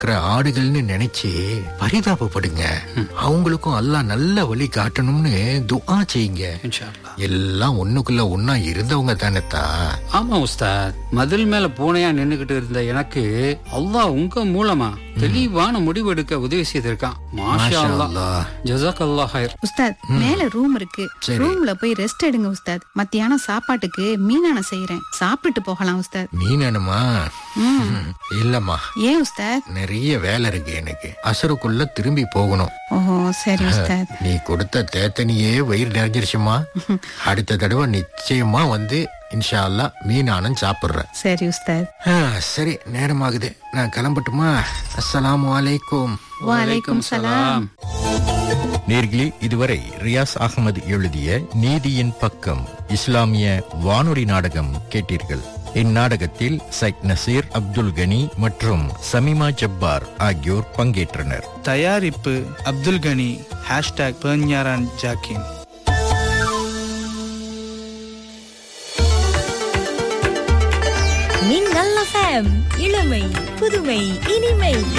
இருக்கிற ஆடுகள்னு நினைச்சு பரிதாபப்படுங்க அவங்களுக்கும் அல்லாஹ் நல்ல வழி காட்டணும்னு துஆ செய்யுங்க இன்ஷா அல்லாஹ். எல்லாம் ஒண்ணுக்குள்ள ஒன்னா இருந்தவங்க தானேத்தா ஆமா உஸ்தாத் மதில் மேல பூனையா நின்னுகிட்டு இருந்த எனக்கு அல்லாஹ் உங்க மூலமா தெளிவான முடிவு எடுக்க உதவி செய்திருக்கான் மாஷா மாஷா அல்லாஹ் அல்லாஹ். ஜசாக் அல்லாஹ் ஹைர் உஸ்தாத் மேல ரூம் இருக்கு சரி. ரூம்ல போய் ரெஸ்ட் எடுங்க உஸ்தாத் மத்தியானம் சாப்பாட்டுக்கு மீனான செய்யறேன் சாப்பிட்டுட்டு போகலாம் உஸ்தாத் மீனனுமா ம். இல்லம்மா ஏன் உஸ்தாத் நிறைய வேலை இருக்கு எனக்கு அசருக்குள்ள திரும்பி போகணும் ஓஹோ சரி உஸ்தாத் நீ கொடுத்த தேத்தனியே வயிறு நிறைஞ்சிருச்சுமா அடுத்த தடவை நிச்சயமா வந்து இன்ஷா அல்லா மீனானம் சாப்பிடுறேன் சரி உஸ்தாத் ஆ, சரி நேரமாகுது நான் கிளம்பட்டுமா அஸ்ஸலாமு அலைக்கும் வலைக்கும் சலாம் நேர்களே இதுவரை ரியாஸ் அகமது எழுதிய நீதியின் பக்கம் இஸ்லாமிய வானொலி நாடகம் கேட்டீர்கள் இந்நாடகத்தில் சைக் நசீர் அப்துல் கனி மற்றும் சமிமா ஜப்பார் ஆகியோர் பங்கேற்றனர் தயாரிப்பு அப்துல் கனி ஹேஷ்டாக் பேஞ்ஞாரான் ஜாக்கின் மின்னல் எஃப்எம் இளமை புதுமை இனிமை